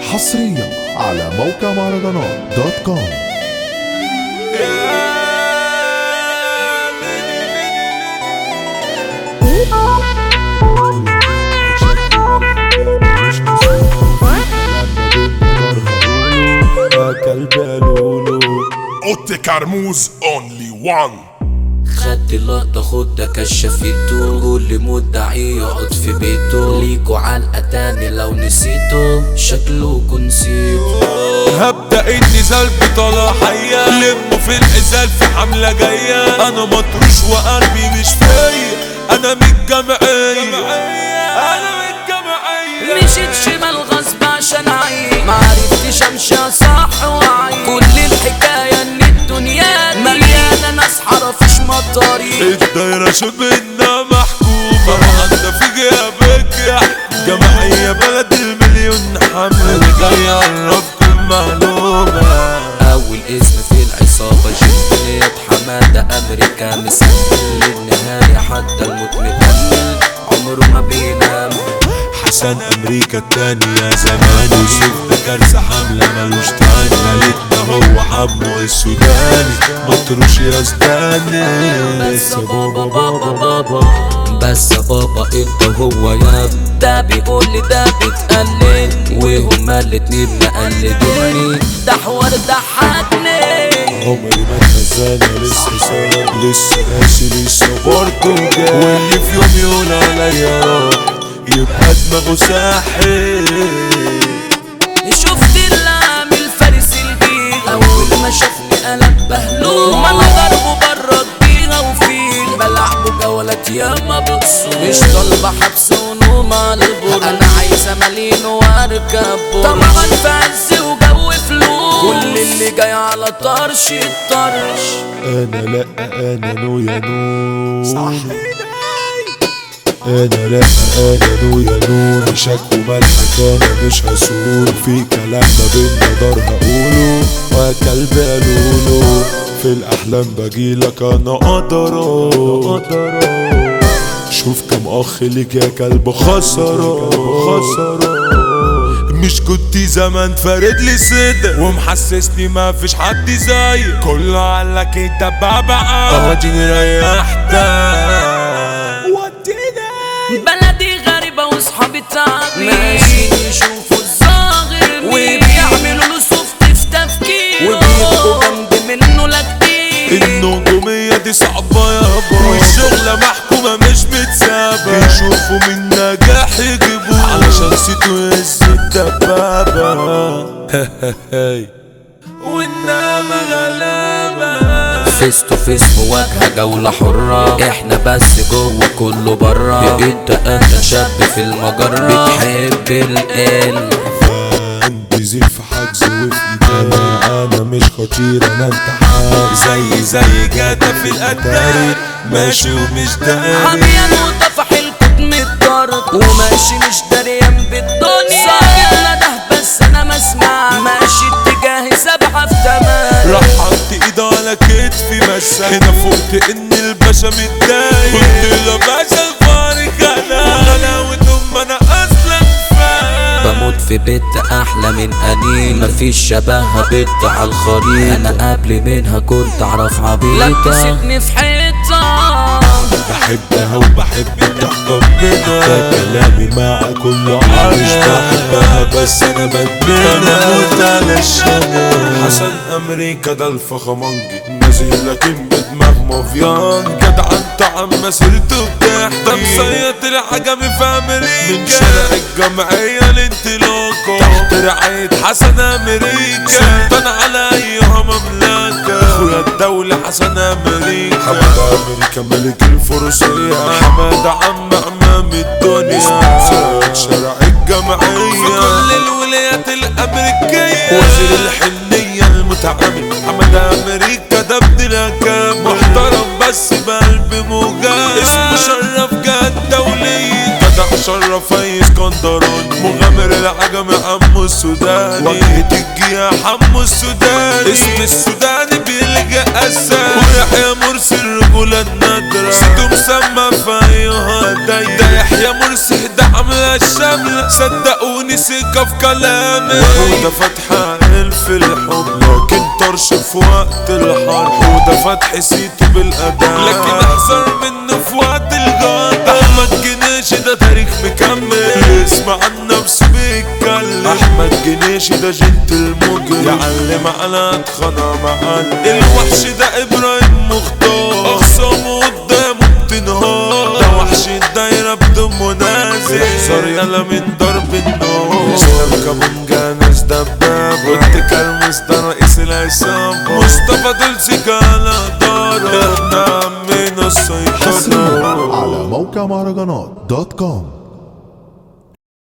حصريا على موقع مهرجانات دوت كوم كلب قالولو اوتي كرموز اونلي وان خدت اللقطة خد ده كشافيته كل مدعي يقعد في بيته ليكوا علقة تاني لو نسيته شكله نسيته هبدأ النزال بطلع حية لموا في العزال في حملة جاية أنا مطروش وقلبي مش فايق أنا من الجمعية أنا من الجمعية مشيت شمال غصب عشان اعيش معرفتش امشي صح وعيش كل الحكاية ان الدنيا دي مليانة ناس حرفش مطاريق الدايرة شبه إنها محكومة عندها في جيابك جمعية بلد المليون حمل اللي جاي يعرفكم معلومة اول اسم في العصابة جنيات حمادة امريكا مسجل للنهاية حتى الموت مكمل عمره ما بينام حسن امريكا التانية زمان يوسف ده كارثة حملة ملوش تاني مالتنا هو حمو السوداني مطروش يا زداني بس بابا بابا بابا بس بابا انت هو يا ده بيقول لي ده بتقلدني وهما الاتنين مقلدوني ده حوار ضحكني عمري ما اتنزل لسه صار لسه ماشي لسه برضه جاي واللي في يوم يقول عليا راح يبقى دماغه ساحل شفت اللي عامل فارس الجيل اول ما شافني قلب بهلول ما انا ضربه بره كبيره وفيل بلعبه جولات ياما بقصور مش طالبه حبس ونوم على البر انا عايزه مالين واركب بورش طبعا في عز وجو فلوس كل اللي جاي على طرش الطرش انا لا انا نو يا نو انا لا انا نو يا نو مشاك وملحك انا مش هسول في كلام ما بينا دار هقوله وكلب قالوله في الاحلام بجيلك انا قدره شوف كم اخ ليك يا كلب خسرة خسرة مش كنت زمان فارد لي صدق ومحسسني ما فيش حد زيك كله قالك انت بابا اديني ريحتك بلدي غريبة واصحابي تعبين ماشيين يشوفوا الظاهر وبيعملوا له سوفت في تفكيره وبيبقوا جنب منه لا كتير النجومية دي صعبة يابا والشغلة محكومة مش متسابة يشوفوا من نجاح يجيبوه علشان سيتو يهز الدبابة والنعمة غلابة فيس تو فيس مواجهة جولة حرة احنا بس جوه كله برا انت انت شاب في المجرة بتحب القل عندي زيف في حجز وفي ايدي انا مش خطير انا امتحان زي زي جاتا في الاتاري ماشي ومش داري عميان وطفح الكتم الطرد وماشي مش دريان بالدنيا صاحبنا ده بس انا ما اسمع ماشي اتجاهي سبعة في تمام راح حط ايده على كتفي مسا هنا فوقت ان الباشا متضايق قلت له باشا الفارق انا غلاوة ام انا اصلا فاهم بموت في بنت احلى من انين مفيش شبهها بنت على الخريطة انا قبل منها كنت اعرف عبيطة لبستني في حيطة بحبها وبحب ربنا ده كلامي مع كل عرض مش بحبها بس انا بدمنها انا موت على الشمال حسن امريكا ده الفخمنجي نازل لكن بدماغ مافيان جدع انت عم مسيرته بتحكي ده مسيط العجمي في امريكا من شارع الجمعية لانطلاقه تحت رعاية حسن امريكا سلطان على ايها مملكة اخويا الدولة حسن امريكا حمد امريكا ملك الفروسية حماد عم امام الدنيا شارع الجمعية في كل الولايات الامريكية وزير الحنية المتعامل حمد امريكا ده ابن الأكام محترم بس بقلب موجود اسمه شرف جهة دولية جدع شرف اي اسكندراني مغامر العجم عمو السوداني واجهة الجياح عمو السوداني اسم السوداني بيلجأ اساس ويحيى مرسي الرجولة النادرة سيدو مسمى في ايها داي ده يحيى مرسي ده عاملة الشاملة صدقوني عندي ثقة في كلامي وده فتحة في الحب لكن طرش في وقت الحرب وده فتح سيته بالأداء لكن أحسن منه في وقت الغد أحمد جنيشي ده تاريخ مكمل اسمع عن نفسه بيتكلم أحمد جنيشي ده جنت المجرم يعلم على اتخانق مع الوحش ده إبراهيم مختار أخصامه قدامه بتنهار ده وحش الدايرة بدون منازل احذر يلا من ضرب النار اسلام كابون جانس دباب واتكال ده رئيس العصابة مصطفى دولسي كان دار احنا عمينا السيطرة على موقع مهرجانات دوت كوم